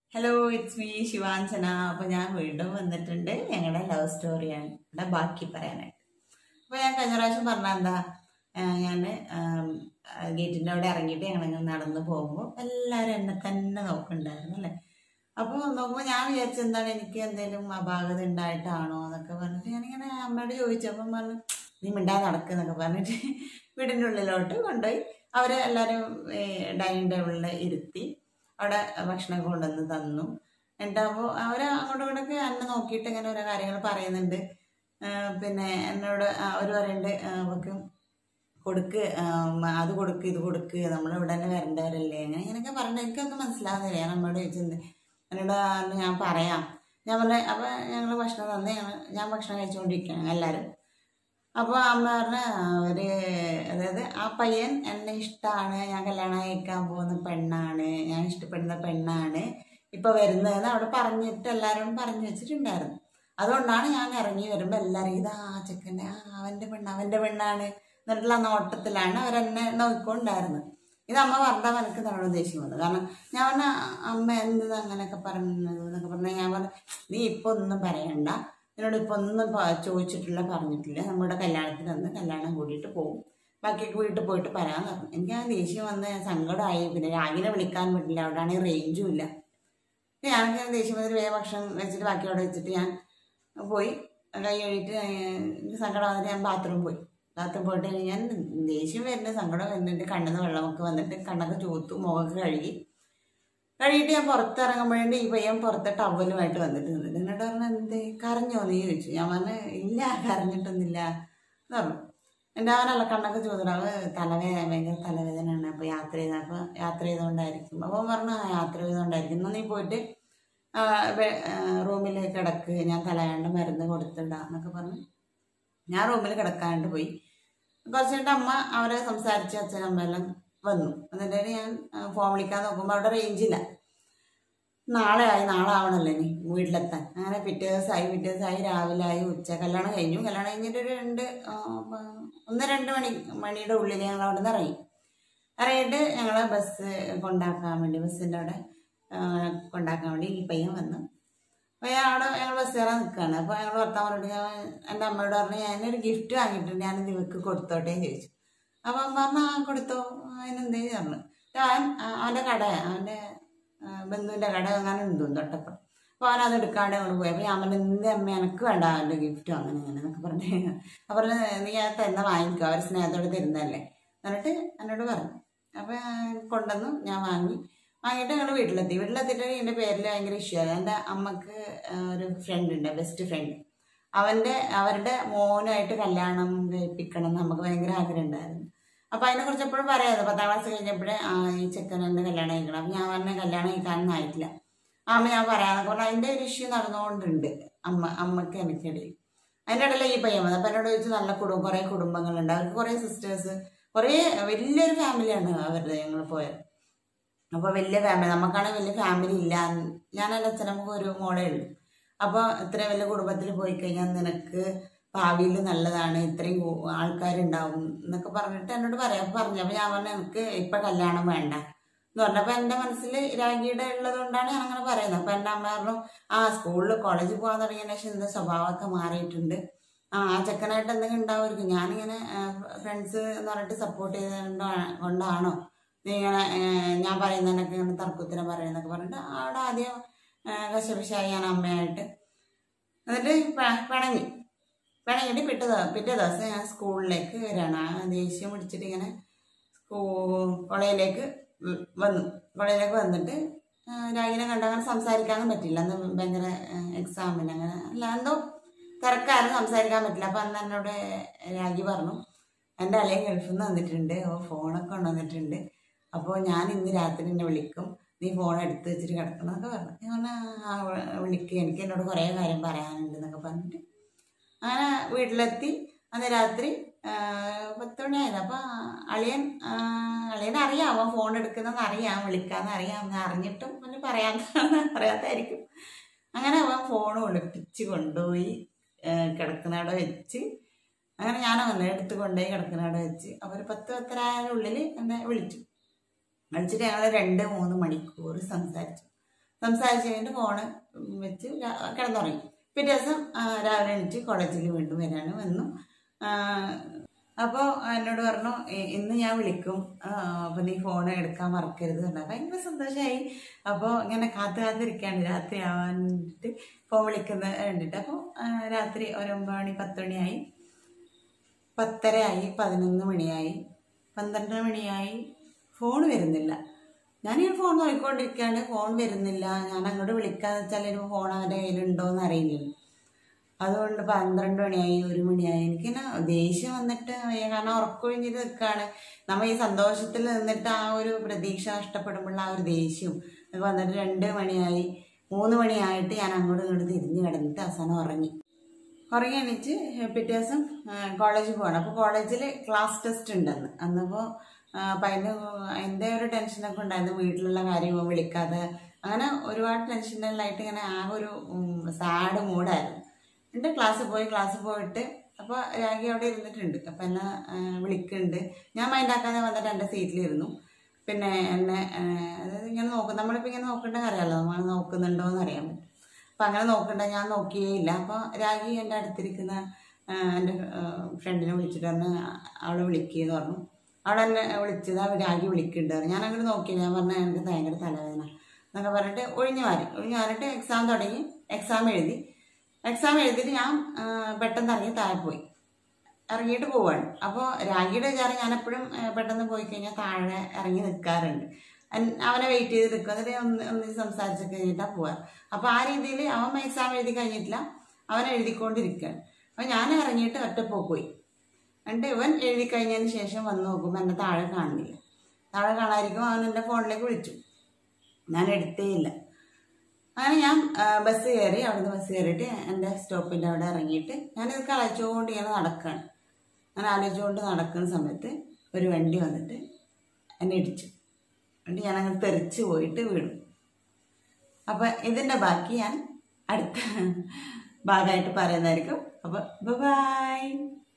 Hello it's me ശിവാഞ്ജന അപ്പോൾ ഞാൻ വീണ്ടും വന്നിട്ടുണ്ട് ഞങ്ങളുടെ ലവ് സ്റ്റോറിയാണ് ബാക്കി പറയാനായിട്ട് അപ്പോൾ ഞാൻ കഴിഞ്ഞ പ്രാവശ്യം പറഞ്ഞ എന്താ ഞാൻ ഗേറ്റിൻ്റെ അവിടെ ഇറങ്ങിയിട്ട് ഞങ്ങളിങ്ങനെ നടന്നു പോകുമ്പോൾ എല്ലാവരും എന്നെ തന്നെ നോക്കുന്നുണ്ടായിരുന്നു അല്ലേ അപ്പോൾ നോക്കുമ്പോൾ ഞാൻ വിചാരിച്ചത് എന്താണ് എനിക്ക് എന്തെങ്കിലും അപാകത ഉണ്ടായിട്ടാണോ എന്നൊക്കെ പറഞ്ഞിട്ട് ഞാനിങ്ങനെ അമ്മയോട് ചോദിച്ചപ്പം പറഞ്ഞു നീ മിണ്ടാതെ നടക്കുന്നൊക്കെ പറഞ്ഞിട്ട് വീടിൻ്റെ ഉള്ളിലോട്ട് കൊണ്ടുപോയി അവരെ എല്ലാവരും ഡൈനിങ് ടേബിളിൽ ഇരുത്തി അവിടെ ഭക്ഷണം കൊണ്ടുവന്ന് തന്നു എന്നിട്ടപ്പോൾ അവർ അങ്ങോട്ടും ഇങ്ങോട്ടൊക്കെ എന്നെ നോക്കിയിട്ട് ഇങ്ങനെ ഓരോ കാര്യങ്ങൾ പറയുന്നുണ്ട് ആ, പിന്നെ എന്നോട് അവർ പറയുന്നുണ്ട് ആ, അവർക്ക് കൊടുക്ക് ആ, അത് കൊടുക്ക് ഇത് കൊടുക്ക് നമ്മൾ ഇവിടെ തന്നെ വരേണ്ടവരല്ലേ അങ്ങനെ ഇങ്ങനെയൊക്കെ പറഞ്ഞിട്ട് എനിക്കൊന്നും മനസ്സിലാകുന്നില്ല ഞാൻ നമ്മോട് ചോദിച്ചത് എന്നോട് പറഞ്ഞു, ഞാൻ പറയാം ഞാൻ പറഞ്ഞ അപ്പം ഞങ്ങൾ ഭക്ഷണം തന്നെ ഞങ്ങൾ ഞാൻ ഭക്ഷണം കഴിച്ചുകൊണ്ടിരിക്കുകയാണ് എല്ലാവരും അപ്പോൾ അമ്മ പറഞ്ഞ ഒരു അതായത് ആ പയ്യൻ എന്നെ ഇഷ്ടമാണ് ഞാൻ കല്യാണം കഴിക്കാൻ പോകുന്ന പെണ്ണാണ് ഞാൻ ഇഷ്ടപ്പെടുന്ന പെണ്ണാണ് ഇപ്പോൾ വരുന്നതെന്ന് അവിടെ പറഞ്ഞിട്ട് എല്ലാവരും പറഞ്ഞു വെച്ചിട്ടുണ്ടായിരുന്നു അതുകൊണ്ടാണ് ഞാൻ ഇറങ്ങി വരുമ്പോൾ എല്ലാവരും ഇതാ ചെക്കൻ്റെ ആ അവൻ്റെ പെണ്ണ് അവൻ്റെ പെണ്ണാണ് എന്നിട്ടുള്ള നോട്ടത്തിലാണ് അവരെന്നെ നോക്കിക്കൊണ്ടായിരുന്നത് ഇത് അമ്മ പറഞ്ഞാൽ എനിക്ക് നമ്മുടെ ദേഷ്യം വന്നു കാരണം ഞാൻ പറഞ്ഞ അമ്മ എന്ത് അങ്ങനെയൊക്കെ പറഞ്ഞത് എന്നൊക്കെ പറഞ്ഞാൽ ഞാൻ പറഞ്ഞു നീ ഇപ്പോൾ ഒന്നും പറയണ്ട എന്നോട് ഇപ്പോൾ ഒന്നും പ- ചോദിച്ചിട്ടില്ല പറഞ്ഞിട്ടില്ല നമ്മുടെ കല്യാണത്തിന് വന്ന് കല്യാണം കൂടിയിട്ട് പോകും ബാക്കിയൊക്കെ വീട്ടിൽ പോയിട്ട് പറയാൻ പറഞ്ഞു എനിക്ക് ആ ദേഷ്യം വന്ന് സങ്കടമായി പിന്നെ രാഗിനെ വിളിക്കാൻ പറ്റില്ല അവിടെയാണെങ്കിൽ റേഞ്ചും ഇല്ല പിന്നെ ഞാനൊക്കെ ദേഷ്യം വന്നിട്ട് വേഗം ഭക്ഷണം വെച്ചിട്ട് ബാക്കി അവിടെ വെച്ചിട്ട് ഞാൻ പോയി കൈ കഴുകിയിട്ട് എനിക്ക് സങ്കടം വന്നിട്ട് ഞാൻ ബാത്റൂം പോയി ബാത്റൂം പോയിട്ട് ഞാൻ ദേഷ്യം വരുന്ന സങ്കടം വരുന്നുണ്ട് കണ്ണിൽ നിന്ന് വെള്ളമൊക്കെ വന്നിട്ട് കണ്ണൊക്കെ ചൂത്തു മുഖമൊക്കെ കഴുകി കഴുകിയിട്ട് ഞാൻ പുറത്തിറങ്ങുമ്പോഴേ ഈ പയ്യൻ പുറത്തെ ടവലുമായിട്ട് വന്നിട്ട് നിന്നിട്ട് എന്നോട് പറഞ്ഞു എന്ത് കരഞ്ഞോ നീ ചോദിച്ചു ഞാൻ പറഞ്ഞു ഇല്ല കരഞ്ഞിട്ടൊന്നുമില്ല എന്ന് പറഞ്ഞു എൻ്റെ അവനല്ല കണ്ണൊക്കെ ചോദിച്ചു അവൻ തലവേദന ഭയങ്കര തലവേദനയാണ് അപ്പോൾ യാത്ര ചെയ്ത അപ്പോൾ യാത്ര ചെയ്തുകൊണ്ടായിരിക്കും അപ്പോൾ പറഞ്ഞു "ആ, യാത്ര ചെയ്തുകൊണ്ടായിരിക്കും എന്നാൽ നീ പോയിട്ട് റൂമിൽ കിടക്ക് ഞാൻ തലവേണ്ട മരുന്ന് കൊടുത്തിടാം എന്നൊക്കെ പറഞ്ഞു ഞാൻ റൂമിൽ കിടക്കാണ്ട് പോയി കുറച്ച് കഴിഞ്ഞിട്ട് അമ്മ അവരെ സംസാരിച്ച് അച്ഛനമ്മയെല്ലാം വന്നു എന്നിട്ട് ഞാൻ ആ, ഫോൺ വിളിക്കാൻ നോക്കുമ്പോൾ അവിടെ റേഞ്ചില്ല നാളെ ആയി നാളെ ആവണല്ലോ ഇനി വീട്ടിലെത്താൻ അങ്ങനെ പിറ്റേ ദിവസമായി പിറ്റേ ദിവസമായി രാവിലെ ആയി ഉച്ച കല്യാണം കഴിഞ്ഞു കല്യാണം കഴിഞ്ഞിട്ട് ഒരു രണ്ട് ആ, പ- ഒന്ന് രണ്ട് മണി മണിയുടെ ഉള്ളിൽ ഞങ്ങൾ അവിടെ നിന്ന് ഇറങ്ങി ഇറങ്ങിയിട്ട് ഞങ്ങൾ ബസ് കൊണ്ടാക്കാൻ വേണ്ടി ബസ്സിൻ്റെ അവിടെ ആ, കൊണ്ടാക്കാൻ വേണ്ടി ഈ പയ്യൻ വന്നു അപ്പോൾ ഞാൻ അവിടെ ഞങ്ങൾ ബസ് കയറാൻ നിൽക്കുകയാണ് അപ്പോൾ ഞങ്ങൾ ഭർത്താവ് പറഞ്ഞിട്ട് ഞാൻ എൻ്റെ അമ്മയോട് പറഞ്ഞു ഞാനൊരു ഗിഫ്റ്റ് വാങ്ങിയിട്ടുണ്ട് ഞാൻ നിങ്ങൾക്ക് കൊടുത്തോട്ടേ ചോദിച്ചു അപ്പം അമ്മ പറഞ്ഞു ആ കൊടുത്തോ അതിനെന്തേ പറഞ്ഞു അവൻ ആ, അവൻ്റെ കട അവൻ്റെ ബന്ധുവിൻ്റെ കട അങ്ങനെ ഉണ്ട് തൊട്ടപ്പം അപ്പോൾ അവൻ അത് എടുക്കാണ്ട് അങ്ങോട്ട് പോയി അപ്പോൾ ഞാൻ പറഞ്ഞു എന്ത് അമ്മ എനിക്ക് വേണ്ട അവൻ്റെ ഗിഫ്റ്റും അങ്ങനെ അങ്ങനെ എന്നൊക്കെ പറഞ്ഞു അപ്പം പറഞ്ഞു നീ അത് തന്നെ വാങ്ങിക്കോ അവർ സ്നേഹത്തോടെ തരുന്നതല്ലേ എന്നിട്ട് എന്നോട് പറഞ്ഞു അപ്പോൾ കൊണ്ടുവന്നു ഞാൻ വാങ്ങി വാങ്ങിയിട്ട് ഞങ്ങൾ വീട്ടിലെത്തി വീട്ടിലെത്തിയിട്ട് എൻ്റെ പേരിൽ ഭയങ്കര ഇഷ്യൂ ആയി എൻ്റെ അമ്മക്ക് ആ, ഒരു ഫ്രണ്ട് ഉണ്ട് ബെസ്റ്റ് ഫ്രണ്ട് അവൻ്റെ അവരുടെ മോനായിട്ട് കല്യാണം കഴിപ്പിക്കണം എന്ന് നമുക്ക് ഭയങ്കര ആഗ്രഹം ഉണ്ടായിരുന്നു അപ്പം അതിനെക്കുറിച്ച് എപ്പോഴും പറയാതെ പത്താം ക്ലാസ് കഴിഞ്ഞപ്പോഴേ ആ ഈ ചെക്കൻ എൻ്റെ കല്യാണം കഴിക്കണം അപ്പം ഞാൻ പറഞ്ഞ കല്യാണം കഴിക്കാനൊന്നും ആയിട്ടില്ല ആ അമ്മ ഞാൻ പറയാന്നൊക്കെ പറഞ്ഞാൽ അതിൻ്റെ ഒരു ഇഷ്യൂ നടന്നുകൊണ്ടുണ്ട് അമ്മ അമ്മക്ക് എനിക്കിടയിൽ അതിൻ്റെ ഇടയിൽ ഈ പയ്യൻ വന്നത് അപ്പം എന്നോട് ചോദിച്ചു നല്ല കുടുംബം കുറേ കുടുംബങ്ങളുണ്ട് അവർക്ക് കുറേ സിസ്റ്റേഴ്സ് കുറേ വലിയൊരു ഫാമിലിയാണ് അവരുടെ ഞങ്ങൾ പോയത് അപ്പോൾ വലിയ ഫാമിലി നമുക്കാണെങ്കിൽ വലിയ ഫാമിലി ഇല്ല ഞാൻ എൻ്റെ അച്ഛനമ്മക്ക് ഒരു മോളേ ഉള്ളൂ അപ്പോൾ ഇത്ര വലിയ കുടുംബത്തിൽ പോയി കഴിഞ്ഞാൽ നിനക്ക് ഭാവിയിൽ നല്ലതാണ് ഇത്രയും കു- ആൾക്കാരുണ്ടാവും എന്നൊക്കെ പറഞ്ഞിട്ട് എന്നോട് പറയാം പറഞ്ഞു അപ്പോൾ ഞാൻ പറഞ്ഞു എനിക്ക് ഇപ്പം കല്യാണം വേണ്ട എന്ന് പറഞ്ഞപ്പോൾ എൻ്റെ മനസ്സിൽ രാഗിയുടെ ഉള്ളത് കൊണ്ടാണ് ഞാൻ അങ്ങനെ പറയുന്നത് അപ്പോൾ എൻ്റെ അമ്മ പറഞ്ഞു ആ സ്കൂളിൽ കോളേജിൽ പോകാൻ തുടങ്ങിയതിന് ശേഷം ഇതിൻ്റെ സ്വഭാവമൊക്കെ മാറിയിട്ടുണ്ട് ആ ആ ചെക്കനായിട്ട് എന്തെങ്കിലും ഉണ്ടാവുമായിരിക്കും ഞാനിങ്ങനെ ഫ്രണ്ട്സ് എന്ന് പറഞ്ഞിട്ട് സപ്പോർട്ട് ചെയ്ത് കൊണ്ടാണോ നീ ഇങ്ങനെ ഏഹ്, ഞാൻ പറയുന്നതിനൊക്കെ ഇങ്ങനെ തർക്കുത്തരം പറയുന്നൊക്കെ പറഞ്ഞിട്ട് അവിടെ ആദ്യം കശപിശായി ഞാൻ അമ്മയായിട്ട് എന്നിട്ട് പ- പിണങ്ങി പിണങ്ങിയിട്ട് പിറ്റേ ദിവസം പിറ്റേ ദിവസം ഞാൻ സ്കൂളിലേക്ക് വരികയാണ് ആ ദേഷ്യം പിടിച്ചിട്ട് ഇങ്ങനെ സ്കൂ കോളേജിലേക്ക് വ- വന്നു കോളേജിലേക്ക് വന്നിട്ട് ആ, രാഗിനെ കണ്ട് അങ്ങനെ സംസാരിക്കാനും പറ്റില്ല അന്ന് ഭയങ്കര എക്സാമിന് അങ്ങനെ അല്ല എന്തോ തിരക്കാരും സംസാരിക്കാൻ പറ്റില്ല അപ്പം അന്ന് എന്നോട് രാഗി പറഞ്ഞു എൻ്റെ അളിയൻ ഗൾഫിൽ നിന്ന് വന്നിട്ടുണ്ട് ഓ ഫോണൊക്കെ കൊണ്ടുവന്നിട്ടുണ്ട് അപ്പോൾ ഞാൻ ഇന്ന് രാത്രി എന്നെ വിളിക്കും നീ ഫോൺ എടുത്ത് വെച്ചിട്ട് കിടക്കണം എന്നൊക്കെ പറഞ്ഞു ഞാൻ പറഞ്ഞു ആ വിളിക്കുക എനിക്ക് എന്നോട് കുറേ കാര്യം പറയാനുണ്ട് എന്നൊക്കെ പറഞ്ഞിട്ട് അങ്ങനെ വീട്ടിലെത്തി അന്ന് രാത്രി ആ, പത്ത് മണിയായത് അപ്പോൾ അളിയൻ ആ, അളിയൻ അറിയാം അവൻ ഫോൺ എടുക്കുന്നതെന്ന് അറിയാം വിളിക്കാന്ന് അറിയാം എന്ന് അറിഞ്ഞിട്ടും അവന് പറയാൻ പറയാത്തായിരിക്കും അങ്ങനെ അവൻ ഫോൺ ഒളിപ്പിച്ച് കൊണ്ടുപോയി ആ, കിടക്കുന്നവിടെ വെച്ച് അങ്ങനെ ഞാൻ അവനെ എടുത്ത് കൊണ്ടുപോയി കിടക്കുന്നവിടെ വെച്ച് അപ്പോൾ ഒരു പത്ത് പത്തരായുടെ ഉള്ളിൽ എന്നെ വിളിച്ചു വിളിച്ചിട്ട് ഞങ്ങൾ രണ്ട് മൂന്ന് മണിക്കൂർ സംസാരിച്ചു സംസാരിച്ച് കഴിഞ്ഞിട്ട് ഫോണ് വെച്ച് രാ- കിടന്നുറങ്ങി പിറ്റേ ദിവസം ആ, രാവിലെ എണീറ്റ് കോളേജിൽ വീണ്ടും വരാണ് വന്നു അപ്പോൾ എന്നോട് പറഞ്ഞു "ഇ- ഇന്ന് ഞാൻ വിളിക്കും അപ്പോൾ നീ ഫോൺ എടുക്കാൻ മറക്കരുത് പറഞ്ഞു ഭയങ്കര സന്തോഷമായി അപ്പോൾ ഇങ്ങനെ കാത്ത് കാത്തിരിക്കുകയാണ് രാത്രി ആവാൻ വേണ്ടിയിട്ട് ഫോൺ വിളിക്കുന്ന വേണ്ടിയിട്ട് അപ്പോൾ രാത്രി ഒരു ഒമ്പത് മണി പത്ത് മണിയായി പത്തരയായി പതിനൊന്ന് മണിയായി പന്ത്രണ്ട് മണിയായി ഫോൺ വരുന്നില്ല ഞാൻ ഈ ഫോൺ നോക്കിക്കൊണ്ടിരിക്കുകയാണ് ഫോൺ വരുന്നില്ല ഞാൻ അങ്ങോട്ട് വിളിക്കാന്ന് വെച്ചാൽ ഒരു ഫോൺ അവൻ്റെ കയ്യിലുണ്ടോ എന്ന് അറിയില്ലല്ലോ അതുകൊണ്ട് പന്ത്രണ്ട് മണിയായി ഒരു മണിയായി എനിക്കിങ്ങനെ ദേഷ്യം വന്നിട്ട് വയ്യ. കാരണം ഉറക്കൊഴിഞ്ഞിട്ട് നിൽക്കുകയാണ് നമ്മൾ ഈ സന്തോഷത്തിൽ നിന്നിട്ട് ആ ഒരു പ്രതീക്ഷ നഷ്ടപ്പെടുമ്പോൾ ആ ഒരു ദേഷ്യം അത് വന്നിട്ട് രണ്ട് മണിയായി മൂന്ന് മണിയായിട്ട് ഞാൻ അങ്ങോട്ടും ഇങ്ങോട്ട് തിരിഞ്ഞ് കിടന്നിട്ട് അവസാനം ഉറങ്ങി ഉറങ്ങി എണീച്ച് പിറ്റേ ദിവസം കോളേജിൽ പോകണം അപ്പോൾ കോളേജിൽ ക്ലാസ് ടെസ്റ്റ് ഉണ്ടെന്ന് അന്നപ്പോൾ അപ്പം അതിന് അതിൻ്റെ ഒരു ടെൻഷനൊക്കെ ഉണ്ടായിരുന്നു വീട്ടിലുള്ള കാര്യം വിളിക്കാതെ അങ്ങനെ ഒരുപാട് ടെൻഷനിലായിട്ട് ഇങ്ങനെ ആ ഒരു സാഡ് മൂഡായിരുന്നു എന്നിട്ട് ക്ലാസ്സിൽ പോയി ക്ലാസ്സിൽ പോയിട്ട് അപ്പോൾ രാഗി അവിടെ ഇരുന്നിട്ടുണ്ട് അപ്പം എന്നെ ആ, വിളിക്കുന്നുണ്ട് ഞാൻ മൈൻഡാക്കാതെ വന്നിട്ട് എൻ്റെ സീറ്റിലിരുന്നു പിന്നെ എന്നെ ആ, അതായത് ഇങ്ങനെ നോക്കും നമ്മളിപ്പോൾ ഇങ്ങനെ നോക്കണ്ടെങ്കിൽ അറിയാമല്ലോ നമ്മൾ നോക്കുന്നുണ്ടോ എന്ന് അറിയാൻ പറ്റും അപ്പം അങ്ങനെ നോക്കണ്ട ഞാൻ നോക്കിയേ ഇല്ല അപ്പോൾ രാഗി എൻ്റെ അടുത്തിരിക്കുന്ന ആ, എൻ്റെ ഫ്രണ്ടിനെ വിളിച്ചിട്ട് പറഞ്ഞ് അവളെ വിളിക്കുകയെന്ന് പറഞ്ഞു അവളെ എന്നെ വിളിച്ചത് അവൾ രാഗി വിളിക്കുന്നുണ്ട് പറഞ്ഞു. ഞാൻ അങ്ങോട്ട് നോക്കിയില്ല ഞാൻ പറഞ്ഞ എനിക്ക് ഭയങ്കര തലവേദന എന്നൊക്കെ പറഞ്ഞിട്ട് ഒഴിഞ്ഞു മാറി ഒഴിഞ്ഞു മാറിയിട്ട് എക്സാം തുടങ്ങി എക്സാം എഴുതി എക്സാം എഴുതിയിട്ട് ഞാൻ ആ, പെട്ടെന്ന് ഇറങ്ങി താഴെ പോയി ഇറങ്ങിയിട്ട് പോവാണ് അപ്പോൾ രാഗിയുടെ വിചാരം ഞാൻ എപ്പോഴും പെട്ടെന്ന് പോയി കഴിഞ്ഞാൽ താഴെ ഇറങ്ങി നിൽക്കാറുണ്ട് അൻ- അവനെ വെയിറ്റ് ചെയ്ത് നിൽക്കും എന്നിട്ട് ഒന്ന് ഒന്ന് സംസാരിച്ചൊക്കെ കഴിഞ്ഞിട്ടാണ് പോവാ അപ്പോൾ ആ രീതിയിൽ അവൻ എക്സാം എഴുതി കഴിഞ്ഞിട്ടില്ല അവൻ എഴുതിക്കൊണ്ടിരിക്കുകയാണ് അപ്പോൾ ഞാൻ ഇറങ്ങിയിട്ട് ഒറ്റപ്പോക്ക് പോയി എന്നിട്ട് ഇവൻ എഴുതി കഴിഞ്ഞതിന് ശേഷം വന്ന് നോക്കുമ്പോൾ എന്നെ താഴെ കാണുന്നില്ല താഴെ കാണാതിരിക്കും അവൻ എൻ്റെ ഫോണിലേക്ക് വിളിച്ചു ഞാൻ എടുത്തേ ഇല്ല അങ്ങനെ ഞാൻ ആ, ബസ് കയറി അവിടുന്ന് ബസ് കയറിയിട്ട് എൻ്റെ സ്റ്റോപ്പിൻ്റെ അവിടെ ഇറങ്ങിയിട്ട് ഞാനിതൊക്കെ ആലോചിച്ചുകൊണ്ട് ഇങ്ങനെ നടക്കുകയാണ് അങ്ങനെ ആലോചിച്ചുകൊണ്ട് നടക്കുന്ന സമയത്ത് ഒരു വണ്ടി വന്നിട്ട് എന്നെ ഇടിച്ചു എന്നിട്ട് ഞാൻ അങ്ങനെ തെറിച്ച് പോയിട്ട് വീണു അപ്പം ഇതിൻ്റെ ബാക്കി ഞാൻ അടുത്ത ഭാഗമായിട്ട് പറയുന്നതായിരിക്കും അപ്പം ബൈ